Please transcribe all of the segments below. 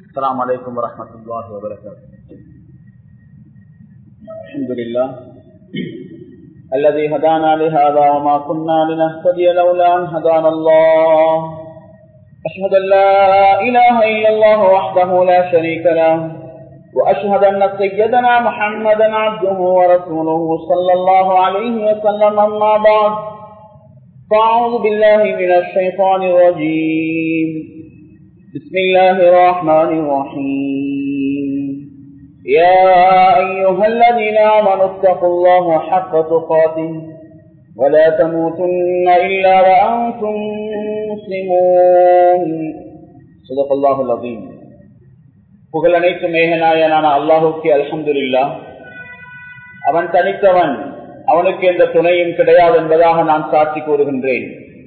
السلام عليكم ورحمة الله وبركاته الحمد لله الذي هدانا لهذا وما كنا لنهتدي لولا أن هدانا الله أشهد أن لا إله إلا الله وحده لا شريك له وأشهد أن سيدنا محمدا عبده ورسوله صلى الله عليه وسلم أما بعد فأعوذ بالله من الشيطان الرجيم بسم الله الرحمن الرحيم يا أيها الذين آمنوا اتقوا الله حق تقاته ولا تموتن إلا وأنتم مسلمون صدق الله العظيم புகழ் அனைத்து மேகநாயனான அல்லாஹுக்கு அல்ஹம்துலில்லா அவன் தனித்தவன் அவனுக்கு எந்த துணையும் கிடையாது என்பதாக நான் சாட்சி கூறுகின்றேன்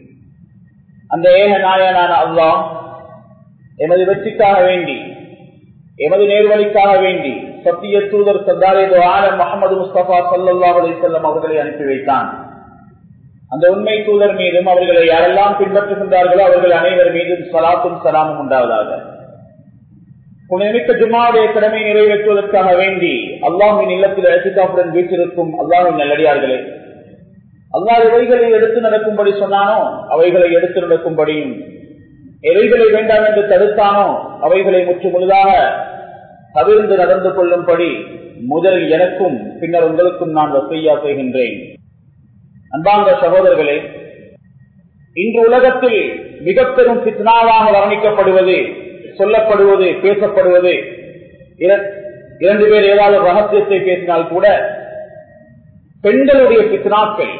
அந்த ஏக நாயனான அல்லாஹ் எமது வெற்றிக்காக வேண்டி எமது நேர்வழிக்காக வேண்டி சத்திய தூதர் சர்தாரேது ஆலம் முகமது முஸ்தபா சல்லாஹ் அலிசல்லம் அவர்களை அனுப்பி வைத்தான் அந்த உண்மை தூதர் மீதும் அவர்களை யாரெல்லாம் பின்பற்றுகின்றார்களோ அவர்கள் அனைவர் மீதும் சலாத்தும் சலாமும் உண்டாவதாக புனிதமிக்க ஜும்மாவுடைய கடமை நிறைவேற்றுவதற்காக வேண்டி அல்லாஹின் இல்லத்தில் அழைத்துக்காப்புடன் வீட்டிருக்கும் அல்லாஹின் நல்லடியார்களே அல்லாஹ் எவைகளை எடுத்து நடக்கும்படி சொன்னானோ அவைகளை எடுத்து நடக்கும்படியும் எவைகளை வேண்டாம் என்று தடுத்தானோ அவைகளை முற்று முழுதாக தவிர்ந்து நடந்து கொள்ளும்படி முதல் எனக்கும் பின்னர் உங்களுக்கும் நான் வசையா செய்கின்றேன் அன்பார்ந்த சகோதரர்களே இன்று உலகத்தில் மிக பெரும் பித்னாவாக வர்ணிக்கப்படுவது சொல்லப்படுவது பேசப்படுவது இரண்டு பேர் ஏதாவது ரகசியத்தை பேசினால் கூட பெண்களுடைய பித்னாக்கள்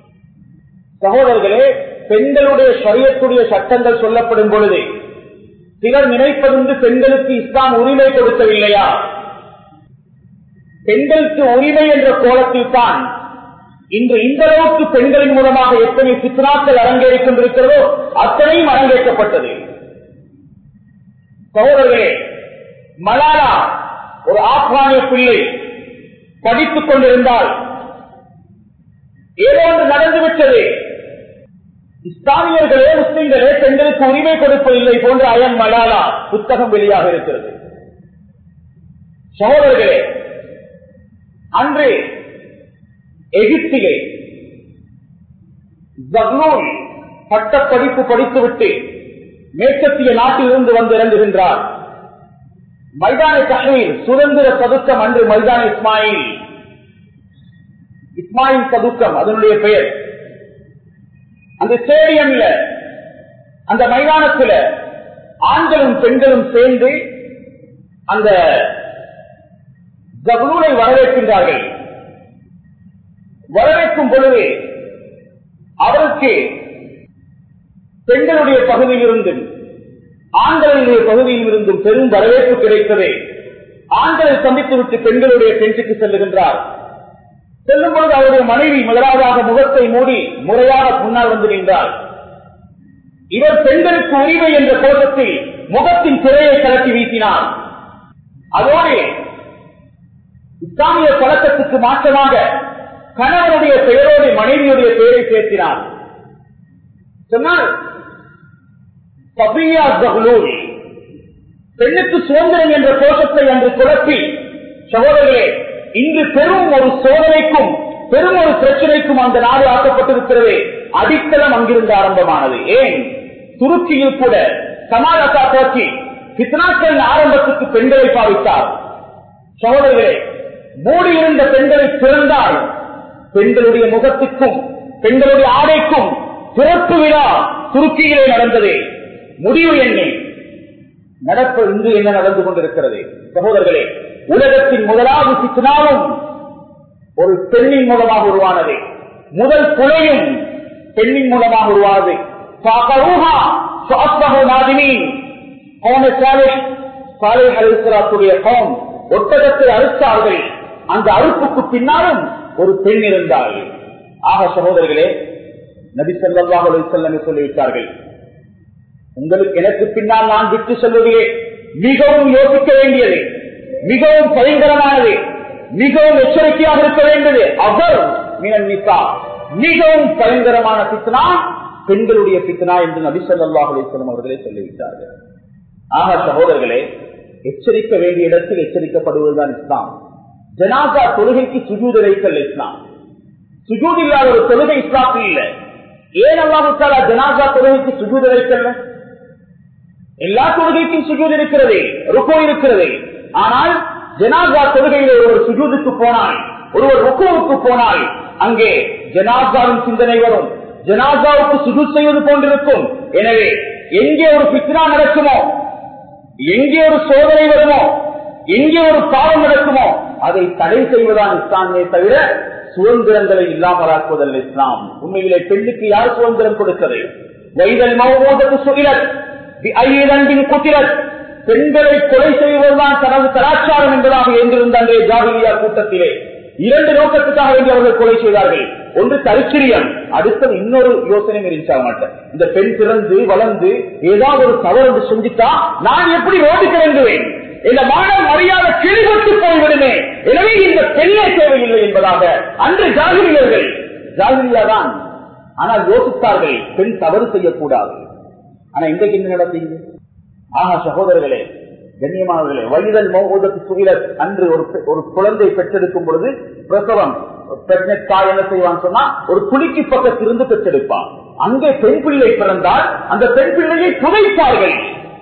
சகோதரர்களே பெண்களுடைய சரியத்துடைய சட்டங்கள் சொல்லப்படும் பொழுது சிலர் நினைப்பதுண்டு பெண்களுக்கு இஸ்லாம் உரிமை கொடுக்கவில்லையா பெண்களுக்கு உரிமை என்ற கோலத்தில் தான் இன்று இந்த அளவுக்கு பெண்களின் மூலமாக எத்தனை சித்னாக்கள் அரங்கேறிக் கொண்டிருக்கிறதோ அத்தனையும் அரங்கேற்கப்பட்டது சகோதரர்களே மலாலா ஒரு ஆப்கானிய பிள்ளை படித்துக் கொண்டிருந்தால் ஏதோ ஒன்று நடந்துவிட்டது இஸ்லாமியர்களே முஸ்லிம்களே பெண்களுக்கு உரிமை கொடுப்பதில்லை போன்ற அயன் மலாலா புத்தகம் வெளியாக இருக்கிறது சகோதரர்களே அன்று எகிப்திலே ஜக்லூன் பட்ட படிப்பு படித்துவிட்டு மேற்கத்திய நாட்டிலிருந்து வந்து இறங்குகின்றார் மைதான கஷ்மீர் சுதந்திர சதுக்கம் அன்று மைதான இஸ்மாயில் இஸ்மாயில் சதுக்கம் அதனுடைய பெயர் அந்த ஸ்டேடியம்ல அந்த மைதானத்தில் ஆண்களும் பெண்களும் சேர்ந்து அந்த ஜபலூனை வரவேற்கின்றார்கள் வரவேற்கும் பொழுது அவருக்கு பெண்களுடைய பகுதியில் இருந்தும் ஆண்களுடைய பகுதியில் இருந்தும் பெரும் வரவேற்பு கிடைத்தது ஆண்களை சந்தித்துவிட்டு பெண்களுடைய பெண்ணுக்கு செல்லுகின்றார் செல்லும் பொழுது அவருடைய மனைவி முதலாவதாக முகத்தை மூடி முறையாக முன்னால் வந்து நின்றார் இவர் பெண்களுக்கு உரிமை என்ற கோஷத்தில் முகத்தின் திரையை கலட்டி வீசினார் அதோடு இஸ்லாமிய பழக்கத்துக்கு மாற்றமாக கணவனுடைய பெயரோடு மனைவியுடைய பெயரை சேர்த்தினார் சொன்னால் பெண்ணுக்கு சுதந்திரம் என்ற கோஷத்தை அன்று குழப்பி சகோதரர்களே இன்று பெரும் ஒரு சோதனைக்கும் பெரும் ஒரு பிரச்சனைக்கும் அந்த நாடு ஆக்கப்பட்டிருக்கிறது அடித்தளம் அங்கிருந்து ஆரம்பமானது ஏன் துருக்கியில் கூட சமாளத்தா போக்கி பித்னாக்கள் ஆரம்பத்துக்கு பெண்களை பாவித்தார் சகோதரர்களே மூடியிருந்த பெண்களை திறந்தால் பெண்களுடைய முகத்துக்கும் பெண்களுடைய ஆடைக்கும் சிறப்பு விழா துருக்கியிலே நடந்தது முடிவு என்ன நடப்பு இன்று என்ன நடந்து கொண்டிருக்கிறது சகோதரர்களே உலகத்தின் முதலாவது சித்தனாவும் ஒரு பெண்ணின் மூலமாக உருவானது முதல் கொலையும் பெண்ணின் மூலமாக உருவானது ஒட்டகத்தை அறுத்தார்கள் அந்த அறுப்புக்கு பின்னாலும் ஒரு பெண் இருந்தாள் ஆக சகோதரர்களே நபி சொல்லாஹ் செல்லமே சொல்லிவிட்டார்கள் உங்களுக்கு எனக்கு பின்னால் நான் விட்டு செல்வதிலே மிகவும் யோசிக்க வேண்டியது மிகவும் பயங்கரமானது மிகவும் எச்சரிக்கையாக இருக்க வேண்டியது அவர் மினன்னிசா மிகவும் பயங்கரமான பித்னா பெண்களுடைய பித்னா என்று நபி ஸல்லல்லாஹு அலைஹி வஸல்லம் அவர்களே சொல்லிவிட்டார்கள் ஆக சகோதரர்களே எச்சரிக்க வேண்டிய இடத்தில் எச்சரிக்கப்படுவதுதான் இஸ்லாம் ஜனாசா தொழுகைக்கு சுஜூத வைக்கல் இஸ்லாம் சுஜூத் இல்லாத ஒரு தொழுகை இஸ்லாத்தில் இல்லை ஏன் அல்லாஹாலா ஜனாசா தொழுகைக்கு சுஜூத வைக்கல எல்லா தொழுகைக்கும் சுஜூத் இருக்கிறது ருக்கோ இருக்கிறது ஆனால் ஜனாசா தொழுகையில் ஒருவர் சுஜூதுக்கு போனால் ஒருவர் ருக்கோவுக்கு போனால் அங்கே ஜனாசாவின் சிந்தனை வரும் ஜனாசாவுக்கு சுஜூத் செய்வது போன்றிருக்கும் எனவே எங்கே ஒரு பித்னா நடக்குமோ எங்கே ஒரு சோதனை வருமோ எங்கே ஒரு பாவம் நடக்குமோ அதை தடை செய்வதான் இஸ்லாமே தவிர சுதந்திரங்களை இல்லாமலாக்குவதல்ல இஸ்லாம் உண்மையிலே பெண்ணுக்கு யார் சுதந்திரம் கொடுத்தது வைதல் மௌமோதற்கு சுகிலத் ஐயரண்டின் குத்திரத் பெண்களை கொலை செய்வதுதான் தனது கலாச்சாரம் என்பதாக இருந்திருந்த அன்றைய ஜாகிரியா கூட்டத்திலே இரண்டு நோக்கத்துக்காக வேண்டி அவர்கள் கொலை செய்தார்கள் ஒன்று தரித்திரியம் அடுத்தது இன்னொரு யோசனை இருந்துச்சு அவங்கள்ட்ட இந்த பெண் பிறந்து வளர்ந்து ஏதாவது ஒரு தவறு என்று செஞ்சுட்டா நான் எப்படி ரோடு கிளம்புவேன் இந்த மாணவ மரியாதை கிழிபட்டு போய்விடுமே எனவே இந்த பெண்ணே தேவையில்லை என்பதாக அன்று ஜாகிரியர்கள் ஜாகிரியா தான் ஆனால் யோசித்தார்கள் பெண் தவறு செய்யக்கூடாது ஆனா இன்றைக்கு என்ன நடந்தீங்க ஆஹா சகோதரர்களே கண்ணியமானவர்களே வயதல் மௌதத்து சுகிலத் அன்று ஒரு ஒரு குழந்தை பெற்றெடுக்கும் பொழுது பிரசவம் பிரெக்னட் தாய் என்ன செய்வான்னு சொன்னா ஒரு குளிக்கு பக்கத்திலிருந்து பெற்றெடுப்பான் அங்கே பெண் பிள்ளை பிறந்தால் அந்த பெண் பிள்ளையை புதைப்பார்கள்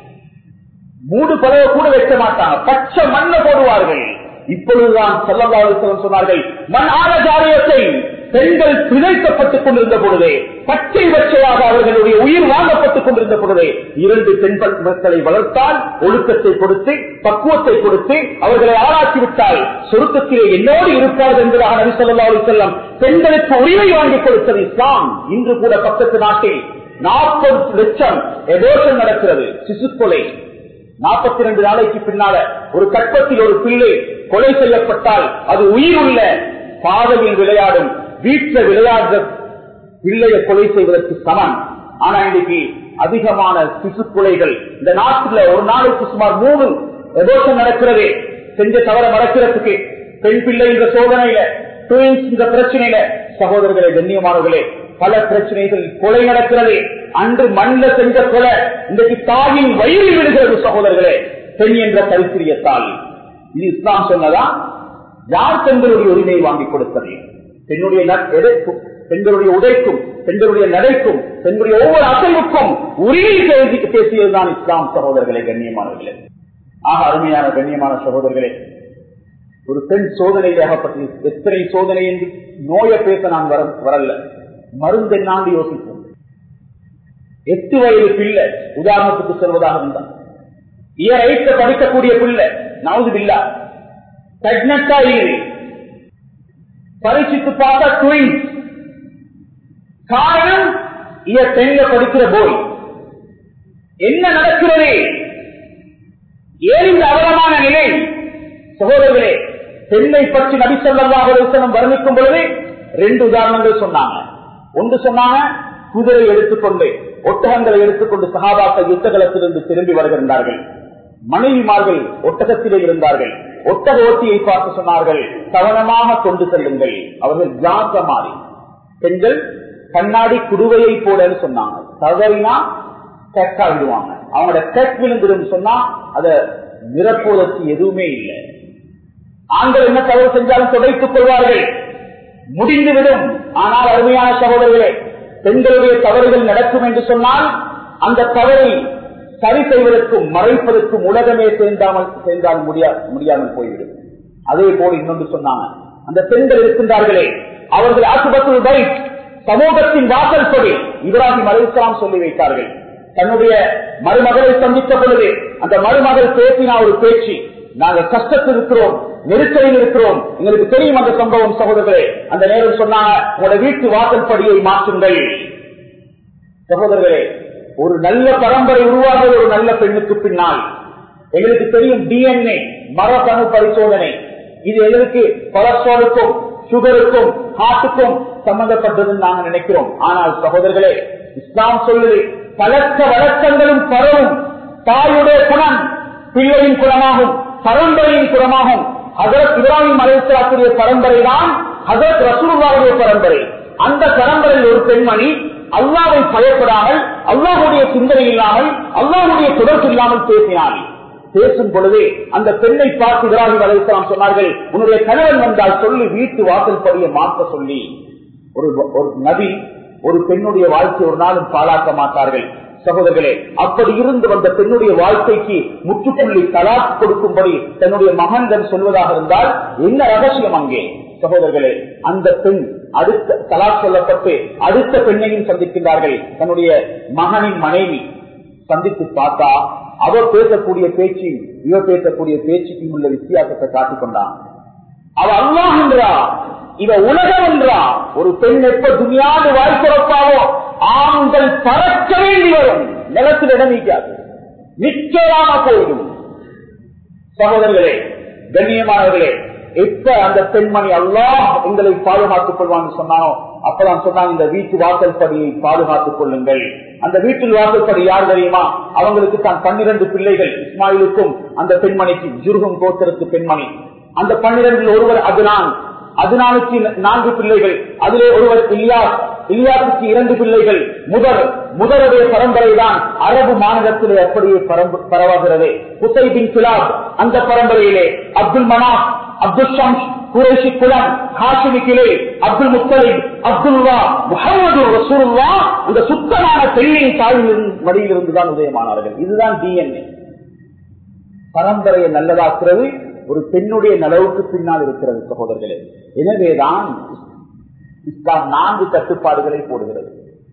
மூடு பதவ கூட வைக்க மாட்டாங்க பச்சை மண்ணை போடுவார்கள் இப்பொழுதுதான் செல்லவாசலம் சொன்னார்கள் மண் ஆலஜாரியத்தை பெண்கள் பிழைக்கப்பட்டுக் கொண்டிருந்த பொழுதே பச்சை பச்சையாக அவர்களுடைய உயிர் வாங்கப்பட்டுக் கொண்டிருந்த பொழுதே இரண்டு பெண் மக்களை வளர்த்தால் ஒழுக்கத்தை கொடுத்து பக்குவத்தை கொடுத்து அவர்களை ஆராய்ச்சி விட்டால் சொருக்கத்திலே என்னோடு இருப்பார்கள் என்பதாக நபி சொல்லா செல்லம் பெண்களுக்கு உரிமை வாங்கி கொடுத்தது இஸ்லாம் இன்று கூட பக்கத்து நாட்டில் நாற்பது லட்சம் எதோஷம் நடக்கிறது சிசு கொலை நாற்பத்தி ரெண்டு நாளைக்கு பின்னால ஒரு கற்பத்தில் ஒரு பிள்ளை கொலை செய்யப்பட்டால் அது உயிருள்ள பாதையில் விளையாடும் வீட்டில் விளையாடுற பிள்ளையை கொலை செய்வதற்கு சமம் ஆனா இன்னைக்கு அதிகமான சிசு கொலைகள் இந்த நாட்டில் ஒரு நாளைக்கு சுமார் மூணு எதோஷம் நடக்கிறது செஞ்ச தவற மறக்கிறதுக்கு பெண் பிள்ளை என்ற சோதனையில இந்த பிரச்சனையில சகோதரர்களே கண்ணியமானவர்களே பல பிரச்சனைகள் கொலை நடக்கிறது அன்று மண்ல செஞ்ச கொலை இன்றைக்கு தாயின் வயிறில் விடுகிறது சகோதரர்களே பெண் என்ற கருத்திரியத்தால் இது இஸ்லாம் சொன்னதா யார் பெண்களுடைய உரிமையை வாங்கி கொடுத்தது பெண்ணுடைய எதைக்கும் பெண்களுடைய உடைக்கும் பெண்களுடைய நடைக்கும் பெண்களுடைய ஒவ்வொரு அசைவுக்கும் உரிமை பேசியதுதான் இஸ்லாம் சகோதரர்களே கண்ணியமானவர்களே ஆக அருமையான கண்ணியமான சகோதரர்களே ஒரு பெண் சோதனையில் அகப்பட்டு எத்தனை சோதனை என்று நோயை பேச நான் வர வரல மருந்து என்னாண்டு யோசிப்போம் எட்டு வயது பிள்ளை உதாரணத்துக்கு சொல்வதாக இருந்தான் இயர் ஐட்ட படிக்கக்கூடிய பிள்ளை நவுது பில்லா பிரெக்னண்டா இருக்குது பரிசித்து பார்த்தா ட்வின்ஸ் காரணம் இயர் டென்ல படிக்கிற போய் என்ன நடக்கிறது ஏன் இந்த அவலமான நிலை சகோதரர்களே பெண்ணை பற்றி நபிசல்லாஹம் வர்ணிக்கும் பொழுது ரெண்டு உதாரணங்கள் சொன்னாங்க ஒன்று சொன்னாங்க குதிரை எடுத்துக்கொண்டு ஒட்டகங்களை எடுத்துக்கொண்டு சகாபாக்கள் யுத்தகலத்திலிருந்து திரும்பி வருகின்றார்கள் மனைவிமார்கள் ஒட்டகத்திலே இருந்தார்கள் ஒட்டக ஓட்டியை பார்த்து சொன்னார்கள் கவனமாக கொண்டு செல்லுங்கள் அவர்கள் ஜாக்க மாறி பெண்கள் கண்ணாடி குடுவையை போலன்னு சொன்னாங்க தவறினா கெட்டா விடுவாங்க அவங்களோட கெட் விழுந்துடும் சொன்னா அதை நிரப்புவதற்கு எதுவுமே இல்லை ஆண்கள் என்ன தவறு செஞ்சாலும் துடைத்துக் கொள்வார்கள் முடிந்துவிடும் ஆனால் அருமையான சகோதரர்களே பெண்களுடைய தவறுகள் நடக்கும் என்று சொன்னால் அந்த தவறை சரி செய்வதற்கும் மறைப்பதற்கும் உலகமே சேர்ந்தாமல் சேர்ந்தால் முடியாமல் போய்விடும் அதே போல் இன்னொன்று சொன்னாங்க அந்த பெண்கள் இருக்கின்றார்களே அவர்கள் ஆசுபத்து பை சமூகத்தின் வாசல் சொல்லி இப்ராஹிம் அலிஸ்லாம் சொல்லி வைத்தார்கள் தன்னுடைய மருமகளை சந்தித்த பொழுது அந்த மருமகள் பேசினா ஒரு பேச்சு நாங்கள் கஷ்டத்தில் இருக்கிறோம் நெருக்கடியில் இருக்கிறோம் எங்களுக்கு தெரியும் அந்த சம்பவம் சகோதரர்களே அந்த நேரம் சொன்னாங்க உங்களோட வீட்டு வாசல் படியை மாற்றுங்கள் சகோதரர்களே ஒரு நல்ல பரம்பரை உருவாகுவது ஒரு நல்ல பெண்ணுக்கு பின்னால் எங்களுக்கு தெரியும் டிஎன்ஏ மரபணு பரிசோதனை இது எங்களுக்கு கொலஸ்ட்ராலுக்கும் சுகருக்கும் ஹார்ட்டுக்கும் சம்பந்தப்பட்டதுன்னு நாங்க நினைக்கிறோம் ஆனால் சகோதரர்களே இஸ்லாம் சொல்லுது பழக்க வழக்கங்களும் பரவும் தாயுடைய குணம் பிள்ளையின் குணமாகும் பரம்பரையின் குணமாகும் ஹசரத் இப்ராஹிம் அலைசலாத்துடைய பரம்பரை தான் ஹசரத் ரசூலுல்லாவுடைய பரம்பரை அந்த பரம்பரையில் ஒரு பெண்மணி அல்லாவை பயப்படாமல் அல்லாஹுடைய சிந்தனை இல்லாமல் அல்லாஹுடைய தொடர்பு இல்லாமல் பேசினாள் பேசும் பொழுதே அந்த பெண்ணை பார்த்து இப்ராஹிம் அலைஹிஸ்ஸலாம் சொன்னார்கள் உன்னுடைய கணவன் வந்தால் சொல்லி வீட்டு வாசல் படிய மாற்ற சொல்லி ஒரு ஒரு நபி ஒரு பெண்ணுடைய வாழ்க்கை ஒரு நாளும் பாழாக்க மாட்டார்கள் சகோதரர்களே அப்படி இருந்து வந்த பெண்ணுடைய வாழ்க்கைக்கு முற்றுப்புள்ளி தலாக் கொடுக்கும்படி தன்னுடைய மகன்கள் சொல்வதாக இருந்தால் என்ன ரகசியம் அங்கே சகோதரர்களே அந்த பெண் அடுத்த தலாக் சொல்லப்பட்டு அடுத்த பெண்ணையும் சந்திக்கின்றார்கள் தன்னுடைய மகனின் மனைவி சந்தித்து பார்த்தா அவர் பேசக்கூடிய பேச்சு இவர் பேசக்கூடிய பேச்சுக்கும் உள்ள வித்தியாசத்தை காட்டிக் கொண்டான் அவ அல்லாஹ் என்றா இவ உலகம் என்றா ஒரு பெண் எப்ப துணியாது வாய்ப்பிறப்பாவோ ஆண்கள் பறக்க வேண்டி வரும் நிலத்தில் இடம் நீக்காது நிச்சயமாக போயிடும் சகோதரர்களே கண்ணியமானவர்களே எப்ப அந்த பெண்மணி அல்லாஹ் எங்களை பாதுகாத்துக் கொள்வான்னு சொன்னானோ அப்பதான் சொன்னாங்க இந்த வீட்டு வாசல் படியை பாதுகாத்துக் கொள்ளுங்கள் அந்த வீட்டில் வாசல் படி யார் தெரியுமா அவங்களுக்கு தான் பன்னிரண்டு பிள்ளைகள் இஸ்மாயிலுக்கும் அந்த பெண்மணிக்கு ஜுருகம் கோத்திரத்து பெண்மணி அந்த பன்னிரண்டில் ஒருவர் அதுனான் அதுனாலுக்கு நான்கு பிள்ளைகள் அதிலே ஒருவர் இலியாஸ் இலியாசுக்கு இரண்டு பிள்ளைகள் முதல் முதலுடைய பரம்பரை தான் அரபு மாநிலத்திலே அப்படியே பரம்பு- பரவாகிறது குசைபின் கிலாப் அந்த பரம்பரையிலே அப்துல் மனாப் அப்துல் ஷம்ஸ் குரேஷி குலம் ஹாஷிமி கிளை அப்துல் முத்தலிப் அப்துல்லா முகமது ரசூல்லா அந்த சுத்தமான பெண்ணின் தாயின் வழியிலிருந்து தான் உதயமானார்கள் இதுதான் டிஎன்ஏ பரம்பரையை நல்லதாக்குறது ஒரு பெண்ணுடைய நலவுக்கு பின்னால் இருக்கிறது சகோதரர்களே எனவேதான் இஸ்லாம் நான்கு கட்டுப்பாடுகளை போடுகிறது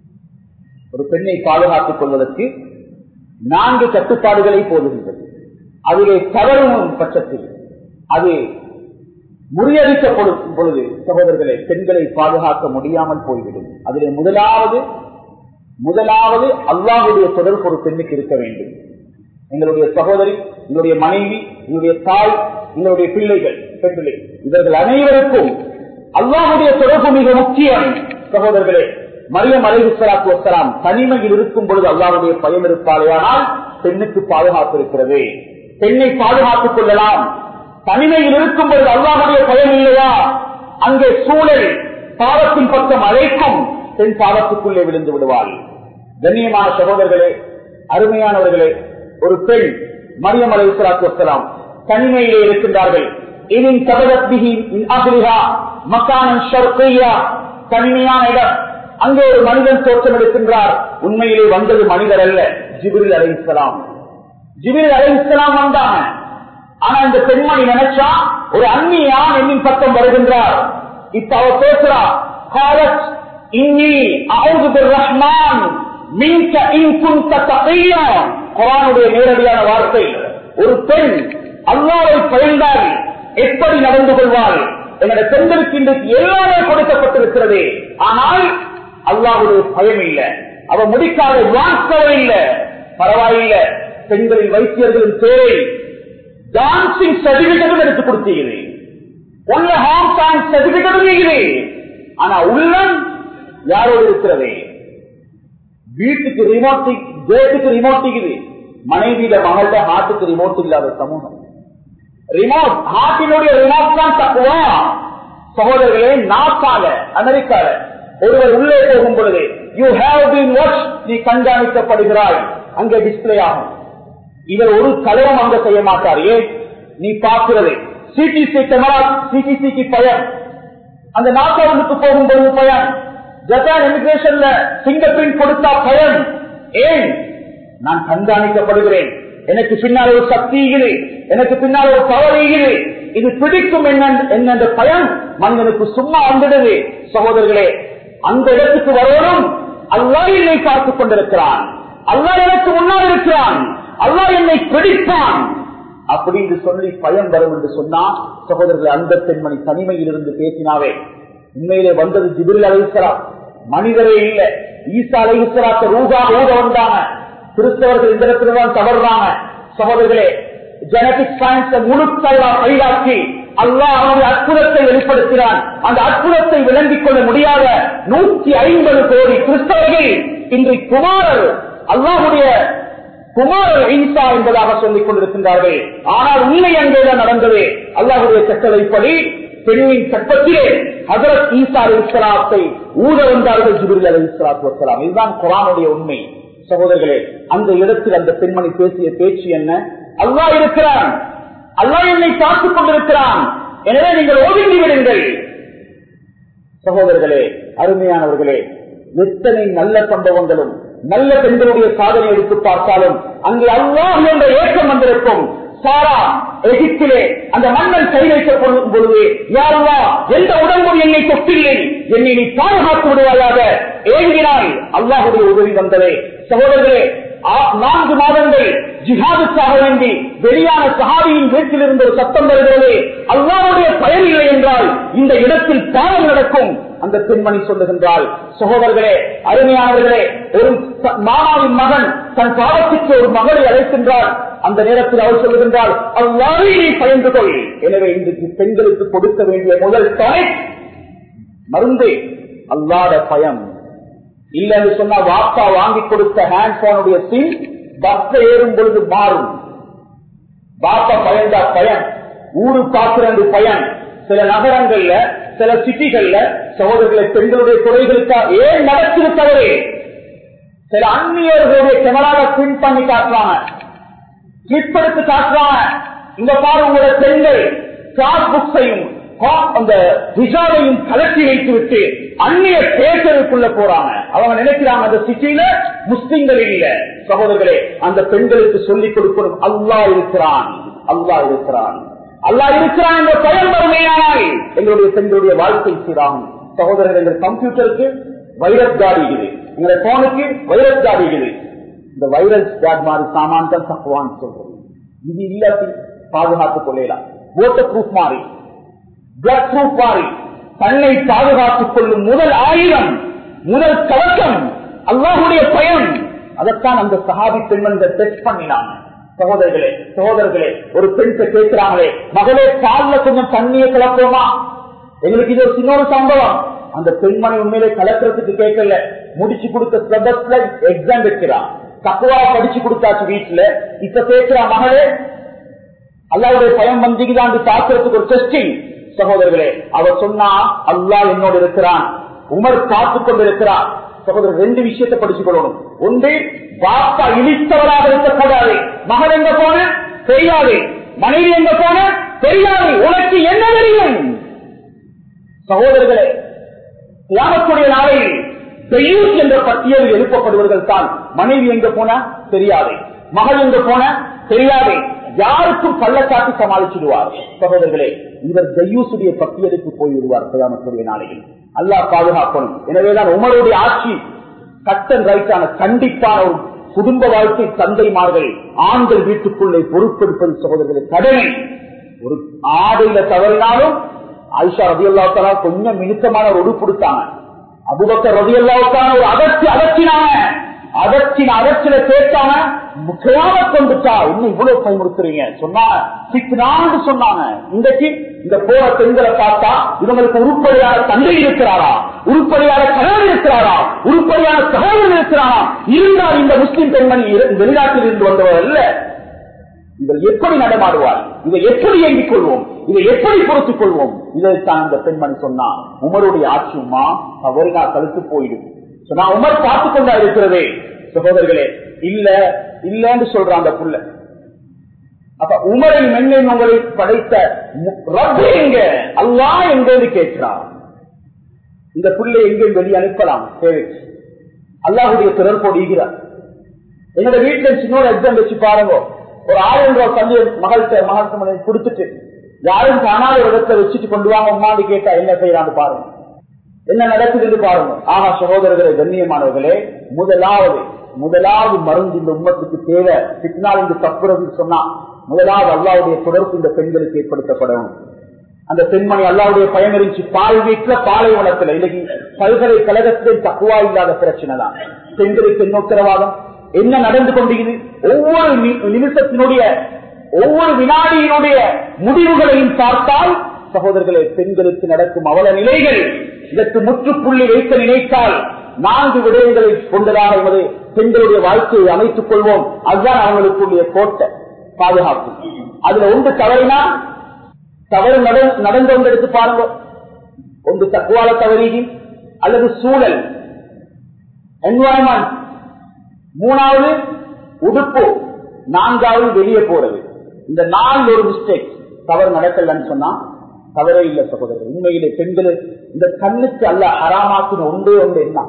ஒரு பெண்ணை பாதுகாத்துக் கொள்வதற்கு நான்கு கட்டுப்பாடுகளை போடுகின்றது அதிலே தவறும் பட்சத்தில் அது முறியடிக்கப்படும் பொழுது சகோதரர்களை பெண்களை பாதுகாக்க முடியாமல் போய்விடும் அதிலே முதலாவது முதலாவது அல்லாஹுடைய தொடர்பு ஒரு பெண்ணுக்கு இருக்க வேண்டும் எங்களுடைய சகோதரி எங்களுடைய மனைவி எங்களுடைய தாய் எங்களுடைய பிள்ளைகள் பெண் பிள்ளை இவர்கள் அனைவருக்கும் அல்லாஹுடைய தொடர்பு மிக முக்கியம் சகோதரர்களே மரியம் அலைஹி ஸலாத்து வஸ்ஸலாம் தனிமையில் இருக்கும் பொழுது அல்லாஹ்வுடைய பயம் இருப்பாளேயானால் பெண்ணுக்கு பாதுகாப்பு இருக்கிறது பெண்ணை பாதுகாத்துக் கொள்ளலாம் தனிமையில் இருக்கும் பொழுது அல்லாஹுடைய பயம் இல்லையா அங்கே சூழல் பாவத்தின் பக்கம் அழைக்கும் பெண் பாவத்துக்குள்ளே விழுந்து விடுவாள் கண்ணியமான சகோதரர்களே அருமையானவர்களே ஒரு பெண் மரியம் அலை வசலாம் தனிமையிலே இருக்கின்றார்கள் இனின் கபதத்பிகி அகிலிகா மக்கானன் ஷர்கையா தனிமையான இடம் அங்கே ஒரு மனிதன் தோற்றம் எடுக்கின்றார் உண்மையிலே வந்தது மனிதர் அல்ல ஜிபிரில் அலை இஸ்லாம் ஜிபிரில் அலை இஸ்லாம் வந்தாங்க ஆனா இந்த பெண்மணி நினைச்சா ஒரு அந்நியான் என்னின் பக்கம் வருகின்றார் இப்ப அவ பேசுறா காலத் இன்னி அவுது ரஹ்மான் மின்க இன் குந்த தகையா குரானுடைய நேரடியான வார்த்தை ஒரு பெண் அல்லாவை பயந்தால் எப்படி நடந்து கொள்வாள் என்னோட பெண்களுக்கு இன்றைக்கு எல்லாமே கொடுக்கப்பட்டிருக்கிறது ஆனால் அல்லாவுடைய பயம் இல்லை அவ முடிக்காத வாக்கவே இல்லை பரவாயில்ல பெண்களின் வைத்தியர்களின் தேவை டான்சிங் சர்டிபிகேட்டும் எடுத்து கொடுத்தீங்க உள்ள ஹாம் டான்ஸ் சர்டிபிகேட்டும் நீங்களே ஆனா உள்ளம் யாரோடு இருக்கிறது வீட்டுக்கு ரிமோட் கேட்டுக்கு ரிமோட் இருக்குது மனைவியில மகள்ட ஹார்ட்டுக்கு ரிமோட் இல்லாத சமூகம் ரிமோட் ஹார்ட்டினுடைய ரிமோட் தான் தப்புவா சகோதரர்களே நாசால அமெரிக்கால ஒருவர் உள்ளே போகும் பொழுது யூ ஹேவ் பீன் வாட்ச் நீ கண்காணிக்கப்படுகிறாய் அங்கே டிஸ்பிளே ஆகும் இவர் ஒரு கலவம் அங்க செய்ய மாட்டார் ஏன் நீ பார்க்கிறது சிடிசி கேமரா சிடிசிக்கு பயம் அந்த நாட்டாவுக்கு போகும்போது பயம் ஜப்பான் இமிகிரேஷன்ல பிங்கர் பிரிண்ட் கொடுத்தா பயம் ஏன் நான் கண்காணிக்கப்படுகிறேன் எனக்கு பின்னால் ஒரு சக்தி இருக்குது எனக்கு பின்னால் ஒரு பவர் இருக்குது இது பிடிக்கும் என்ன என்ற பயம் மனிதனுக்கு சும்மா வந்துடுது சகோதரர்களே அந்த இடத்துக்கு வரணும் அல்லா என்னை பார்த்துக் கொண்டிருக்கிறான் அல்லா எனக்கு முன்னால் இருக்கிறான் அல்லா என்னை பிடிப்பான் அப்படின்னு சொல்லி பயம் வரும் என்று சொன்னா சகோதரர்கள் அந்த பெண்மணி தனிமையில் இருந்து பேசினாவே உண்மையிலே வந்தது ஜிபிரில் அலைசலாம் மனிதரே இல்ல ஈசா அலைசலாத்த ரூபா ஊத வந்தாங்க கிறிஸ்தவர்கள் இந்த இடத்துல தான் தவறுறாங்க சகோதரர்களே ஜெனடிக் சயின்ஸ் முழுக்கல்லா பயிராக்கி அல்லாஹ் அவனுடைய அற்புதத்தை வெளிப்படுத்தினான் அந்த அற்புதத்தை விளங்கிக் கொள்ள முடியாத நூற்றி ஐம்பது கோடி கிறிஸ்தவர்கள் இன்று குமாரர் அல்லாஹுடைய குமாரர் ஈசா என்பதாக சொல்லிக் கொண்டிருக்கின்றார்கள் ஆனால் உண்மை அங்கேதான் நடந்தது அல்லாஹுடைய கட்டளைப்படி பெண்ணின் சட்டத்திலே ஹசரத் ஈசா அலி இஸ்லாத்தை ஊத வந்தார்கள் ஜிபிரில் அலி இஸ்லாத்து வசலாம் இதுதான் குரானுடைய உண்மை சகோதரர்களே அந்த இடத்தில் அந்த பெண்மணி பேசிய பேச்சு என்ன அல்லாஹ் இருக்கிறான் அல்லாஹ் என்னை பார்த்துக் கொண்டிருக்கிறான் எனவே நீங்கள் ஒதுங்கி விடுங்கள் சகோதரர்களே அருமையானவர்களே எத்தனை நல்ல சம்பவங்களும் நல்ல பெண்களுடைய சாதனை எடுத்து பார்த்தாலும் அங்கு அல்லாஹ் என்ற ஏக்கம் வந்திருக்கும் சாரா எகிப்திலே அந்த மன்னன் கை வைக்கப்படும் பொழுது யாருவா எந்த உடம்பும் என்னை தொட்டில்லை என்னை நீ பாதுகாத்து விடுவாயாக ஏங்கினாய் அல்லாஹுடைய உதவி வந்ததே சகோதரர்களே ஆ- நான்கு மாதங்கள் ஜிஹாதுக்காக வேண்டி வெளியான சஹாபியின் வீட்டில் இருந்த ஒரு சத்தம் வருகிறது அல்லாவுடைய பயன் இல்லை என்றால் இந்த இடத்தில் பாவம் நடக்கும் அந்த பெண்மணி சொல்லுகின்றாள் சகோதரர்களே அருமையானவர்களே ஒரு ச- மாமாவின் மகன் தன் பாவத்திற்கு ஒரு மகளை அழைக்கின்றார் அந்த நேரத்தில் அவர் சொல்லுகின்றால் அல்லாவே நீ பயந்து கொள் எனவே இன்றைக்கு பெண்களுக்கு கொடுக்க வேண்டிய முதல் தாய் மருந்து அல்லாத பயம் இல்லன்னு சொன்னா வாப்பா வாங்கி கொடுத்த ஹேண்ட் போனுடைய சிம் பஸ்ல ஏறும் பொழுது மாறும் பாப்பா பயந்தா பயன் ஊரு பாக்குறது பயன் சில நகரங்கள்ல சில சிட்டிகள்ல சகோதரர்களை பெண்களுடைய துறைகளுக்கா ஏன் நடக்குது தவறு சில அந்நியர்களுடைய கேமராவை பின் பண்ணி காட்டுறாங்க கிளிப் எடுத்து காட்டுறாங்க இந்த பாரு உங்களோட பெண்கள் கிளாஸ் புக்ஸையும் அந்த விசாவையும் கலட்டி வைத்து விட்டு அந்நிய தேர்தலுக்குள்ள போறாங்க அவங்க நினைக்கிறாங்க அந்த சிட்டியில முஸ்லிம்கள் இல்ல சகோதரர்களே அந்த பெண்களுக்கு சொல்லிக் கொடுக்கணும் அல்லாஹ் இருக்கிறான் அல்லாஹ் இருக்கிறான் அல்லாஹ் இருக்கிறான் என்ற பயன் வறுமையானால் எங்களுடைய பெண்களுடைய வாழ்க்கை சீராகும் சகோதரர்கள் எங்கள் கம்ப்யூட்டருக்கு வைரஸ் கார்டு இருக்குது எங்களுடைய போனுக்கு வைரஸ் கார்டு இருக்குது இந்த வைரஸ் கார்டு மாதிரி சாமான் தான் தக்குவான்னு சொல்றோம் இது இல்லாட்டி பாதுகாத்துக் கொள்ளலாம் ஓட்டர் ப்ரூஃப் மாதிரி பிளட் ப்ரூஃப் மாதிரி தன்னை பாதுகாத்துக் கொள்ளும் முதல் ஆயுதம் முதல் கவசம் அல்லாஹுடைய பயன் அதைத்தான் அந்த சஹாபி பெண்மன் டெஸ்ட் பண்ணினாங்க சகோதரர்களே சகோதரர்களே ஒரு பெண் கேட்கிறாங்களே மகளே காலில் கொஞ்சம் தண்ணியை கிளப்போமா எங்களுக்கு இது ஒரு சின்ன சம்பவம் அந்த பெண்மணி உண்மையிலே கலக்கிறதுக்கு கேட்கல முடிச்சு கொடுத்த சிலபஸ்ல எக்ஸாம் வைக்கிறான் தக்குவா படிச்சு கொடுத்தாச்சு வீட்டுல இப்ப கேட்கிறா மகளே அல்லாவுடைய பயம் வந்தீங்கதான் பார்க்கறதுக்கு ஒரு டெஸ்டிங் சகோதரர்களே அவர் சொன்னா அல்லாஹ் என்னோடு இருக்கிறான் உமர் பார்த்து கொண்டிருக்கிறார் சகோதரர் ரெண்டு விஷயத்தை படிச்சு கொள்ளணும் ஒன்று பாப்பா இழித்தவராக இருக்கக்கூடாது மகள் எங்க போன தெரியாது மனைவி எங்க போன தெரியாது உனக்கு என்ன தெரியும் சகோதரர்களே தியாகக்கூடிய நாளையில் பெய்யூஸ் என்ற பட்டியலில் எழுப்பப்படுவர்கள் தான் மனைவி எங்க போனா தெரியாது மகள் எங்க போன தெரியாது யாருக்கும் பள்ளக்காட்டி சமாளிச்சிடுவார் சகோதரர்களே இவர் ஜெய்யூசுடைய பட்டியலுக்கு போய் விடுவார் கியாமத்துடைய நாளையில் அல்லாஹ் பாதுகாக்கணும் எனவேதான் உமருடைய ஆட்சி கட்டன் ரைட்டான கண்டிப்பான ஒரு குடும்ப வாழ்க்கை தந்தைமார்கள் ஆண்கள் வீட்டுக்குள்ளே பொறுப்பெடுப்பது சகோதரர்களை கடமை ஒரு ஆடையில தவறினாலும் ஆயிஷா ரவி அல்லாத்தால கொஞ்சம் மினுக்கமான ஒரு உடுப்பு கொடுத்தாங்க அபுபக்கர் ரவி அல்லாவுக்கான ஒரு அகற்றி அகற்றினாங்க அதற்கின் அதற்சில கேட்டாங்க முக்கியமாக கொண்டுட்டா இன்னும் இவ்வளவு பயமுறுத்துறீங்க சொன்னாங்க சிக்னான்னு சொன்னாங்க இன்றைக்கு இந்த போற பெண்களை பார்த்தா இவங்களுக்கு உருப்படியான தந்தை இருக்கிறாரா உருப்படியான கணவன் இருக்கிறாரா உருப்படியான சகோதரன் இருக்கிறாரா இருந்தால் இந்த முஸ்லிம் பெண்மணி இரு- வெளிநாட்டில் இருந்து வந்தவர் அல்ல இவர் எப்படி நடமாடுவார் இதை எப்படி இயங்கிக் கொள்வோம் இதை எப்படி பொறுத்துக் கொள்வோம் இதைத்தான் இந்த பெண்மணி சொன்னா உமருடைய ஆட்சியுமா தவறுனா கழுத்து போயிடும் சொன்னா உமர் பார்த்துக் கொண்டா இருக்கிறதே சகோதரர்களே இல்ல இல்லன்னு சொல்றான் அந்த புள்ள அப்ப உமரை மென்னை உங்களை படைத்த மு- ரப்பு எங்க அல்லா எங்கேன்னு கேட்கிறார் இந்த புள்ளை எங்கே வெளியே அனுப்பலாம் தேவைக்கு அல்லாஹுடைய தொடர்போடு ஈகிறார் என்னோட வீட்டுல சின்னோட எக்ஸாம் வச்சு பாருங்க ஒரு ஆயிரம் ரூபாய் தள்ளி மகள்கிட்ட மகள்கிட்ட கொடுத்துட்டு யாரும் காணாத ஒரு இடத்துல வச்சுட்டு கொண்டு வாங்க உமாண்டு கேட்டா என்ன செய்யறான்னு பாருங்க என்ன நடக்குதுன்னு பாருங்க ஆஹா சகோதரர்களே கண்ணியமானவர்களே முதலாவது முதலாவது மருந்து இந்த உம்மத்துக்கு தேவை பின்னால் இந்த தப்புறது சொன்னா முதலாவது அல்லாவுடைய தொடர்பு இந்த பெண்களுக்கு ஏற்படுத்தப்படணும் அந்த பெண்மணி அல்லாவுடைய பயன் இருந்துச்சு பால் வீட்டுல பாலைவனத்துல இன்னைக்கு பல்கலைக்கழகத்திலே தக்குவா இல்லாத பிரச்சனை தான் பெண்களுக்கு என்ன உத்தரவாதம் என்ன நடந்து கொண்டிருக்குது ஒவ்வொரு நி- நிமிஷத்தினுடைய ஒவ்வொரு வினாடியினுடைய முடிவுகளையும் பார்த்தால் சகோதரர்களே பெண்களுக்கு நடக்கும் அவல நிலைகள் இதற்கு முற்றுப்புள்ளி வைக்க நினைத்தால் நான்கு விடயங்களை கொண்டதாக என்பது பெண்களுடைய வாழ்க்கையை அமைத்துக் கொள்வோம் அதுதான் அவங்களுக்குரிய கோட்டை பாதுகாப்பு அதுல ஒன்று தவறினா தவறு நட- நடந்து கொண்டு எடுத்து பாருங்க ஒன்று தக்குவால தவறீகி அல்லது சூழல் என்வாயன்மெண்ட் மூணாவது உடுப்பு நான்காவது வெளியே போறது இந்த நான்கு ஒரு மிஸ்டேக் தவறு நடக்கலன்னு சொன்னா தவறே இல்லை சகோதரர் உண்மையிலே பெண்கள் இந்த கண்ணுக்கு அல்ல ஹராமாக்கின ஒன்றே ஒன்று என்ன